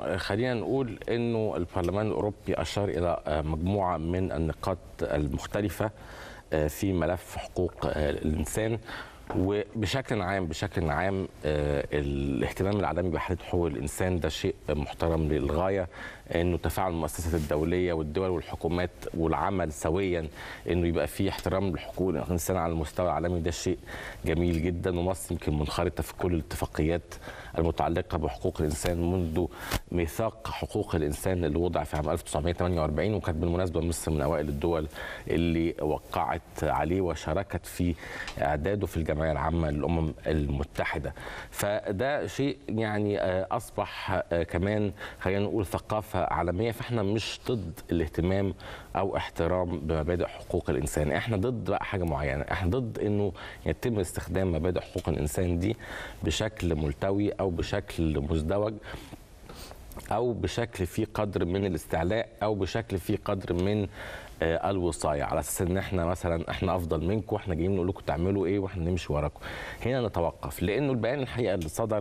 خلينا نقول انه البرلمان الاوروبي اشار الى مجموعه من النقاط المختلفه في ملف حقوق الانسان وبشكل عام بشكل عام الاهتمام العالمي بحاله حقوق الانسان ده شيء محترم للغايه انه تفاعل المؤسسات الدوليه والدول والحكومات والعمل سويا انه يبقى في احترام لحقوق الانسان على المستوى العالمي ده شيء جميل جدا ومصر يمكن منخرطه في كل الاتفاقيات المتعلقه بحقوق الانسان منذ ميثاق حقوق الانسان اللي وضع في عام 1948 وكانت بالمناسبه مصر من اوائل الدول اللي وقعت عليه وشاركت في اعداده في الجمعيه العامه للامم المتحده فده شيء يعني اصبح كمان خلينا نقول ثقافه عالميه فاحنا مش ضد الاهتمام او احترام بمبادئ حقوق الانسان احنا ضد بقى حاجه معينه احنا ضد انه يتم استخدام مبادئ حقوق الانسان دي بشكل ملتوي او بشكل مزدوج او بشكل فيه قدر من الاستعلاء او بشكل فيه قدر من الوصايه على اساس ان احنا مثلا احنا افضل منكم احنا جايين نقول لكم تعملوا ايه واحنا نمشي وراكم هنا نتوقف لانه البيان الحقيقه اللي صدر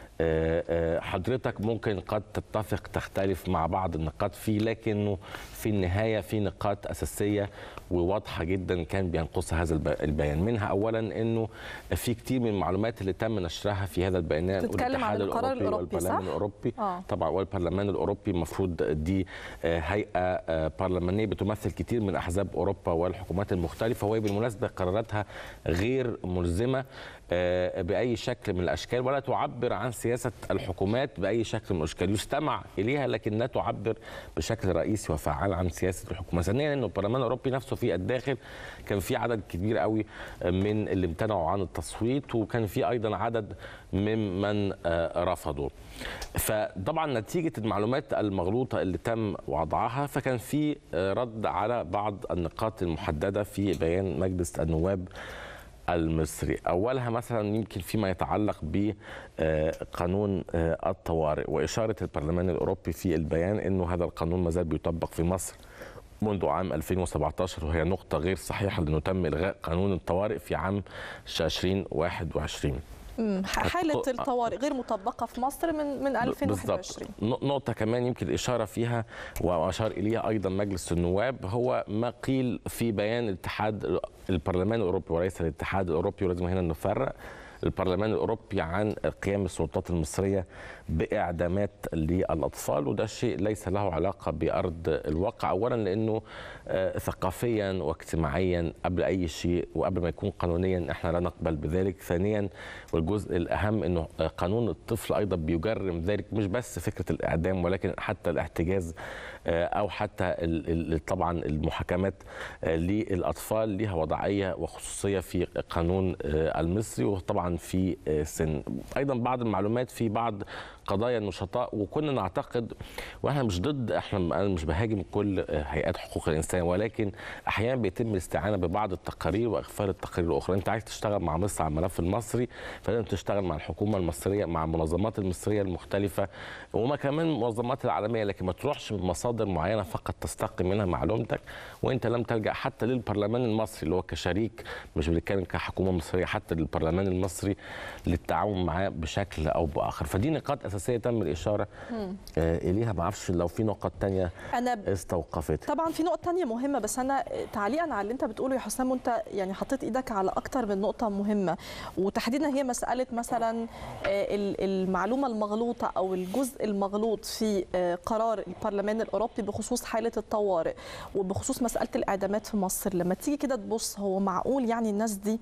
حضرتك ممكن قد تتفق تختلف مع بعض النقاط فيه لكنه في النهاية في نقاط أساسية وواضحة جدا كان بينقصها هذا البيان منها أولا أنه في كتير من المعلومات اللي تم نشرها في هذا البيان تتكلم عن القرار الأوروبي والبرلمان صح؟ الأوروبي آه. طبعا والبرلمان الأوروبي المفروض دي هيئة برلمانية بتمثل كتير من أحزاب أوروبا والحكومات المختلفة وهي بالمناسبة قراراتها غير ملزمة بأي شكل من الأشكال ولا تعبر عن سياسة الحكومات بأي شكل من الأشكال يستمع إليها لكن لا تعبر بشكل رئيسي وفعال عن سياسة الحكومة ثانيا أن البرلمان الأوروبي نفسه في الداخل كان في عدد كبير قوي من اللي امتنعوا عن التصويت وكان في أيضا عدد ممن رفضوا فطبعا نتيجة المعلومات المغلوطة اللي تم وضعها فكان في رد على بعض النقاط المحددة في بيان مجلس النواب المصري اولها مثلا يمكن فيما يتعلق بقانون الطوارئ واشاره البرلمان الاوروبي في البيان انه هذا القانون ما زال بيطبق في مصر منذ عام 2017 وهي نقطة غير صحيحة لأنه تم إلغاء قانون الطوارئ في عام 2021 حالة الطوارئ غير مطبقة في مصر من من 2021 بالضبط. نقطة كمان يمكن الإشارة فيها وأشار إليها أيضا مجلس النواب هو ما قيل في بيان الاتحاد البرلمان الأوروبي وليس الاتحاد الأوروبي ولازم هنا نفرق البرلمان الاوروبي عن قيام السلطات المصريه باعدامات للاطفال وده شيء ليس له علاقه بارض الواقع اولا لانه ثقافيا واجتماعيا قبل اي شيء وقبل ما يكون قانونيا احنا لا نقبل بذلك ثانيا والجزء الاهم انه قانون الطفل ايضا بيجرم ذلك مش بس فكره الاعدام ولكن حتى الاحتجاز او حتى طبعا المحاكمات للاطفال لها وضعيه وخصوصيه في قانون المصري وطبعا في سن ايضا بعض المعلومات في بعض قضايا النشطاء وكنا نعتقد واحنا مش ضد احنا انا مش بهاجم كل هيئات حقوق الانسان ولكن احيانا بيتم الاستعانه ببعض التقارير واغفال التقارير الاخرى انت عايز تشتغل مع مصر على الملف المصري فلازم تشتغل مع الحكومه المصريه مع المنظمات المصريه المختلفه وما كمان المنظمات العالميه لكن ما تروحش من مصادر معينه فقط تستقي منها معلومتك وانت لم تلجا حتى للبرلمان المصري اللي هو كشريك مش بنتكلم كحكومه مصريه حتى للبرلمان المصري للتعاون معاه بشكل او باخر فدي نقاط اساسيه تم الاشاره آه اليها ما اعرفش لو في نقط تانية انا استوقفت طبعا في نقطه تانية مهمه بس انا تعليقا على اللي انت بتقوله يا حسام وانت يعني حطيت ايدك على اكتر من نقطه مهمه وتحديدا هي مساله مثلا المعلومه المغلوطه او الجزء المغلوط في قرار البرلمان الاوروبي بخصوص حاله الطوارئ وبخصوص مساله الاعدامات في مصر لما تيجي كده تبص هو معقول يعني الناس دي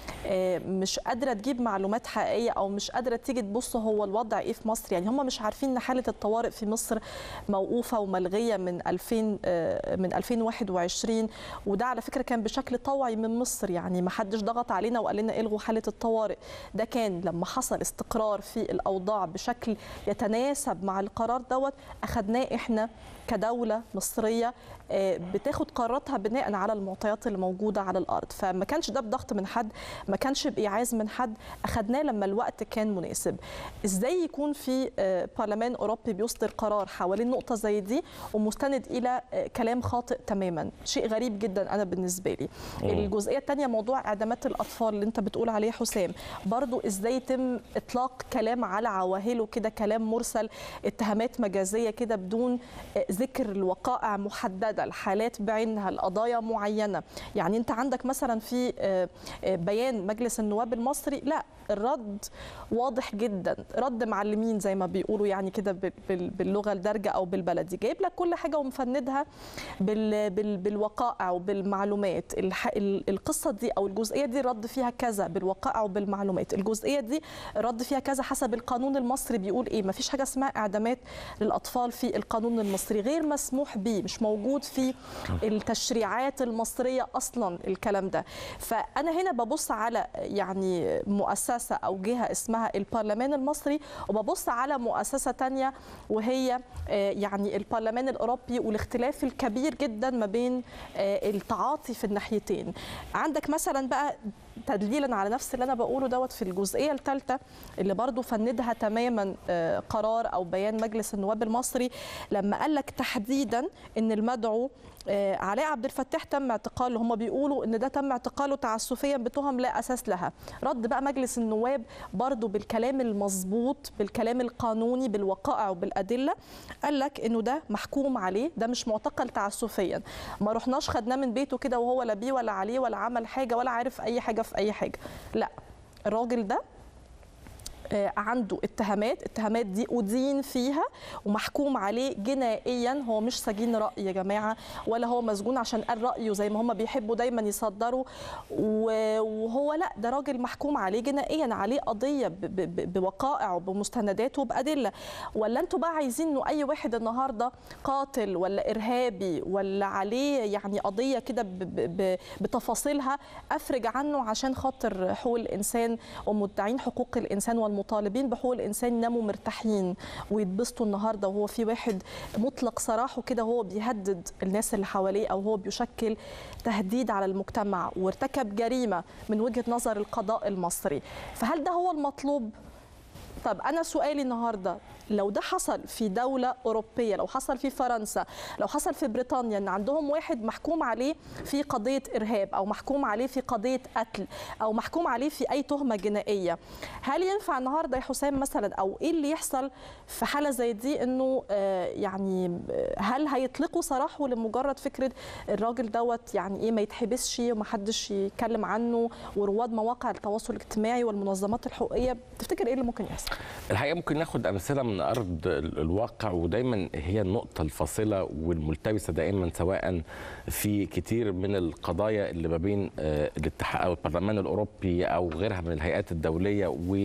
مش قادره تجيب معلومات حقيقيه او مش قادره تيجي تبص هو الوضع ايه في مصر يعني هم مش عارفين ان حاله الطوارئ في مصر موقوفه وملغيه من 2000 من 2021 وده على فكره كان بشكل طوعي من مصر يعني ما حدش ضغط علينا وقال لنا الغوا حاله الطوارئ ده كان لما حصل استقرار في الاوضاع بشكل يتناسب مع القرار دوت اخذناه احنا كدوله مصريه بتاخد قراراتها بناء على المعطيات اللي موجوده على الارض فما كانش ده بضغط من حد ما كانش بايعاز من حد الاتحاد اخذناه لما الوقت كان مناسب ازاي يكون في آه، برلمان اوروبي بيصدر قرار حوالين نقطه زي دي ومستند الى آه، كلام خاطئ تماما شيء غريب جدا انا بالنسبه لي الجزئيه الثانيه موضوع اعدامات الاطفال اللي انت بتقول عليه حسام برضو ازاي يتم اطلاق كلام على عواهله كده كلام مرسل اتهامات مجازيه كده بدون آه، ذكر الوقائع محدده الحالات بعينها القضايا معينه يعني انت عندك مثلا في آه، آه، بيان مجلس النواب المصري لا الرد واضح جدا رد معلمين زي ما بيقولوا يعني كده بال- بال- باللغه الدارجه او بالبلدي جايب لك كل حاجه ومفندها بال بال بالوقائع وبالمعلومات الح... ال- القصه دي او الجزئيه دي الرد فيها كذا بالوقائع وبالمعلومات الجزئيه دي الرد فيها كذا حسب القانون المصري بيقول ايه مفيش حاجه اسمها اعدامات للاطفال في القانون المصري غير مسموح به مش موجود في التشريعات المصريه اصلا الكلام ده فانا هنا ببص على يعني مؤسسه او جهه اسمها البرلمان المصري وببص على مؤسسه تانية وهي آه، يعني البرلمان الاوروبي والاختلاف الكبير جدا ما بين آه، التعاطي في الناحيتين عندك مثلا بقى تدليلا على نفس اللي انا بقوله دوت في الجزئيه الثالثه اللي برضو فندها تماما آه، قرار او بيان مجلس النواب المصري لما قال لك تحديدا ان المدعو آه، علاء عبد الفتاح تم اعتقاله هم بيقولوا ان ده تم اعتقاله تعسفيا بتهم لا اساس لها رد بقى مجلس النواب برضو بالكلام المظبوط بالكلام القانوني بالوقائع وبالادله قال لك انه ده محكوم عليه ده مش معتقل تعسفيا ما رحناش خدناه من بيته كده وهو لا بيه ولا عليه ولا عمل حاجه ولا عارف اي حاجه في اي حاجه لا الراجل ده آه، عنده اتهامات الاتهامات دي أدين فيها ومحكوم عليه جنائيا هو مش سجين رأي يا جماعة ولا هو مسجون عشان قال رأيه زي ما هم بيحبوا دايما يصدروا و- وهو لا ده راجل محكوم عليه جنائيا عليه قضية ب- ب- ب- بوقائع وبمستندات وبأدلة ولا انتوا بقى عايزين انه اي واحد النهارده قاتل ولا ارهابي ولا عليه يعني قضيه كده ب- ب- ب- بتفاصيلها افرج عنه عشان خاطر حقوق الانسان ومدعين حقوق الانسان والمطالبين بحقوق الانسان يناموا مرتاحين ويتبسطوا النهارده وهو في واحد مطلق سراحه كده وهو بيهدد الناس اللي حواليه او هو بيشكل تهديد على المجتمع وارتكب جريمه من وجهه نظر القضاء المصري فهل ده هو المطلوب طب انا سؤالي النهارده لو ده حصل في دولة أوروبية لو حصل في فرنسا لو حصل في بريطانيا أن عندهم واحد محكوم عليه في قضية إرهاب أو محكوم عليه في قضية قتل أو محكوم عليه في أي تهمة جنائية هل ينفع النهاردة يا حسام مثلا أو إيه اللي يحصل في حالة زي دي أنه آه، يعني آه، هل هيطلقوا سراحه لمجرد فكرة الراجل دوت يعني إيه ما يتحبسش ومحدش يتكلم عنه ورواد مواقع التواصل الاجتماعي والمنظمات الحقوقية تفتكر إيه اللي ممكن يحصل؟ الحقيقه ممكن ناخد امثله من ارض ال- الواقع ودايما هي النقطه الفاصله والملتبسه دائما سواء في كتير من القضايا اللي ما بين آه، الاتحاد او البرلمان الاوروبي او غيرها من الهيئات الدوليه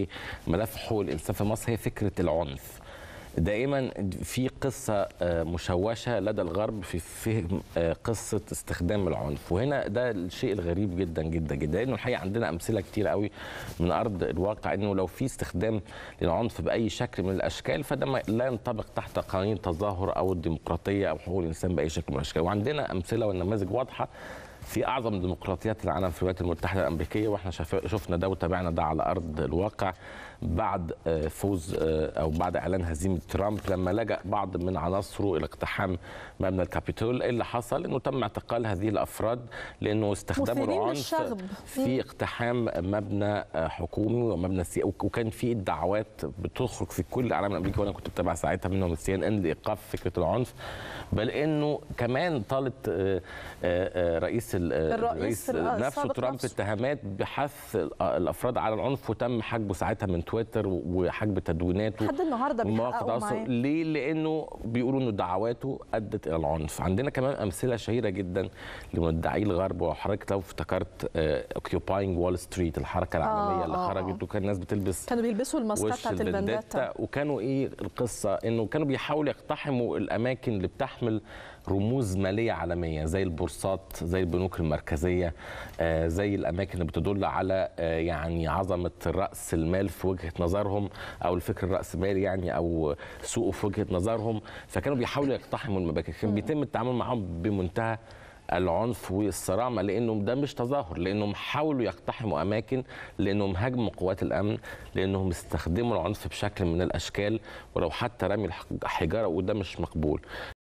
وملف حقوق الانسان في مصر هي فكره العنف دائما في قصه آه، مشوشه لدى الغرب في فهم آه، قصه استخدام العنف وهنا ده الشيء الغريب جدا جدا جدا لانه الحقيقه عندنا امثله كتير قوي من ارض الواقع انه لو في استخدام للعنف باي شكل من الاشكال فده ما- لا ينطبق تحت قوانين التظاهر او الديمقراطيه او حقوق الانسان باي شكل من الاشكال وعندنا امثله ونماذج واضحه في اعظم ديمقراطيات العالم في الولايات المتحده الامريكيه واحنا شاف- شفنا ده وتابعنا ده على ارض الواقع بعد آه، فوز آه، او بعد اعلان هزيمه ترامب لما لجا بعض من عناصره الى اقتحام مبنى الكابيتول إيه اللي حصل انه تم اعتقال هذه الافراد لانه استخدموا مثيرين العنف للشغب. في اقتحام مبنى آه، حكومي ومبنى سي وكان في دعوات بتخرج في كل الاعلام الامريكي وانا كنت بتابع ساعتها منهم السي ان ان لايقاف فكره العنف بل انه كمان طالت آه، آه، آه، رئيس ال- آه، الرئيس ال- نفسه السابق ترامب نفسه. اتهامات بحث ال- آه، الافراد على العنف وتم حجبه ساعتها من تويتر وحجب تدويناته لحد النهارده ومواقع بيحققوا التواصل معاه ليه؟ لانه بيقولوا انه دعواته ادت الى العنف، عندنا كمان امثله شهيره جدا لمدعي الغرب وحضرتك لو افتكرت اوكيوباينج وول ستريت الحركه العالميه آه، اللي آه، خرجت وكان الناس بتلبس كانوا بيلبسوا الماسكات وش بتاعت الفنداتا الفنداتا وكانوا ايه القصه انه كانوا بيحاولوا يقتحموا الاماكن اللي بتحمل رموز ماليه عالميه زي البورصات زي البنوك المركزيه آه، زي الاماكن اللي بتدل على آه، يعني عظمه راس المال في وجهه نظرهم او الفكر الراسمالي يعني او سوقه في وجهه نظرهم فكانوا بيحاولوا يقتحموا المماكن كان بيتم التعامل معهم بمنتهى العنف والصراع ما لانه ده مش تظاهر لانهم حاولوا يقتحموا اماكن لانهم هاجموا قوات الامن لانهم استخدموا العنف بشكل من الاشكال ولو حتى رمي الحجاره وده مش مقبول